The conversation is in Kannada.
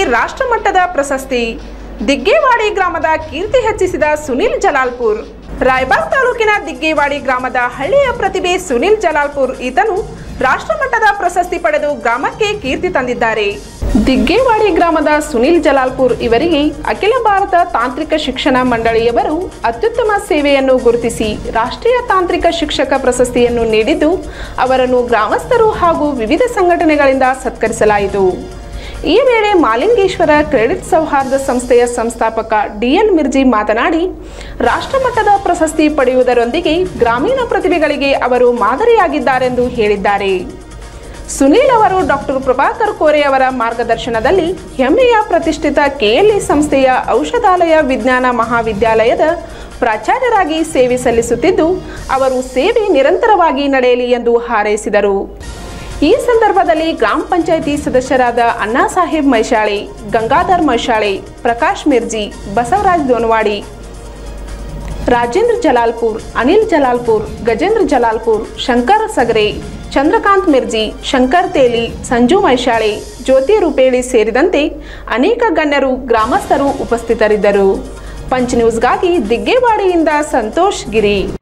ರಾಷ್ಟ್ರಮಟ್ಟದ ಪ್ರಶಸ್ತಿ ದಿಗ್ಗೇವಾಡಿ ಗ್ರಾಮದ ಕೀರ್ತಿ ಹೆಚ್ಚಿಸಿದ ಸುನಿಲ್ ಜಲಾಲ್ಪುರ್ ರಾಯಬಾಗ್ ತಾಲೂಕಿನ ದಿಗ್ಗೇವಾಡಿ ಗ್ರಾಮದ ಹಳ್ಳಿಯ ಪ್ರತಿಭೆ ಸುನಿಲ್ ಜಲಾಲ್ಪುರ್ ಈತನು ರಾಷ್ಟ್ರಮಟ್ಟದ ಪ್ರಶಸ್ತಿ ಪಡೆದು ಗ್ರಾಮಕ್ಕೆ ಕೀರ್ತಿ ತಂದಿದ್ದಾರೆ ದಿಗ್ಗೇವಾಡಿ ಗ್ರಾಮದ ಸುನಿಲ್ ಜಲಾಲ್ಪುರ್ ಇವರಿಗೆ ಅಖಿಲ ಭಾರತ ತಾಂತ್ರಿಕ ಶಿಕ್ಷಣ ಮಂಡಳಿಯವರು ಅತ್ಯುತ್ತಮ ಸೇವೆಯನ್ನು ಗುರುತಿಸಿ ರಾಷ್ಟ್ರೀಯ ತಾಂತ್ರಿಕ ಶಿಕ್ಷಕ ಪ್ರಶಸ್ತಿಯನ್ನು ನೀಡಿದ್ದು ಅವರನ್ನು ಗ್ರಾಮಸ್ಥರು ಹಾಗೂ ವಿವಿಧ ಸಂಘಟನೆಗಳಿಂದ ಸತ್ಕರಿಸಲಾಯಿತು ಈ ವೇಳೆ ಮಾಲಿಂಗೇಶ್ವರ ಕ್ರೆಡಿಟ್ ಸೌಹಾರ್ದ ಸಂಸ್ಥೆಯ ಸಂಸ್ಥಾಪಕ ಡಿಎನ್ ಮಿರ್ಜಿ ಮಾತನಾಡಿ ರಾಷ್ಟ್ರಮಟ್ಟದ ಪ್ರಶಸ್ತಿ ಪಡೆಯುವುದರೊಂದಿಗೆ ಗ್ರಾಮೀಣ ಪ್ರತಿಭೆಗಳಿಗೆ ಅವರು ಮಾದರಿಯಾಗಿದ್ದಾರೆಂದು ಹೇಳಿದ್ದಾರೆ ಸುನೀಲ್ ಅವರು ಡಾಕ್ಟರ್ ಪ್ರಭಾಕರ್ ಕೋರೆ ಅವರ ಮಾರ್ಗದರ್ಶನದಲ್ಲಿ ಹೆಮ್ಮೆಯ ಪ್ರತಿಷ್ಠಿತ ಕೆಎಲ್ಇ ಸಂಸ್ಥೆಯ ಔಷಧಾಲಯ ವಿಜ್ಞಾನ ಮಹಾವಿದ್ಯಾಲಯದ ಪ್ರಾಚಾರ್ಯರಾಗಿ ಸೇವೆ ಸಲ್ಲಿಸುತ್ತಿದ್ದು ಅವರು ಸೇವೆ ನಿರಂತರವಾಗಿ ನಡೆಯಲಿ ಎಂದು ಹಾರೈಸಿದರು ಈ ಸಂದರ್ಭದಲ್ಲಿ ಗ್ರಾಮ ಪಂಚಾಯಿತಿ ಸದಸ್ಯರಾದ ಅಣ್ಣಾ ಸಾಹೇಬ್ ಮೈಶಾಳೆ ಗಂಗಾಧರ್ ಮೈಶಾಳೆ ಪ್ರಕಾಶ್ ಮಿರ್ಜಿ ಬಸವರಾಜ್ ದೋನವಾಡಿ ರಾಜೇಂದ್ರ ಜಲಾಲ್ಪುರ್ ಅನಿಲ್ ಜಲಾಲ್ಪುರ್ ಗಜೇಂದ್ರ ಜಲಾಲ್ಪುರ್ ಶಂಕರ್ ಸಗರೆ ಚಂದ್ರಕಾಂತ್ ಮಿರ್ಜಿ ಶಂಕರ್ ತೇಲಿ ಸಂಜು ಮೈಶಾಳೆ ಜ್ಯೋತಿ ರೂಪೇಳಿ ಸೇರಿದಂತೆ ಅನೇಕ ಗಣ್ಯರು ಗ್ರಾಮಸ್ಥರು ಉಪಸ್ಥಿತರಿದ್ದರು ಪಂಚ್ ನ್ಯೂಸ್ಗಾಗಿ ದಿಗ್ಗೇವಾಡಿಯಿಂದ ಸಂತೋಷ್ ಗಿರಿ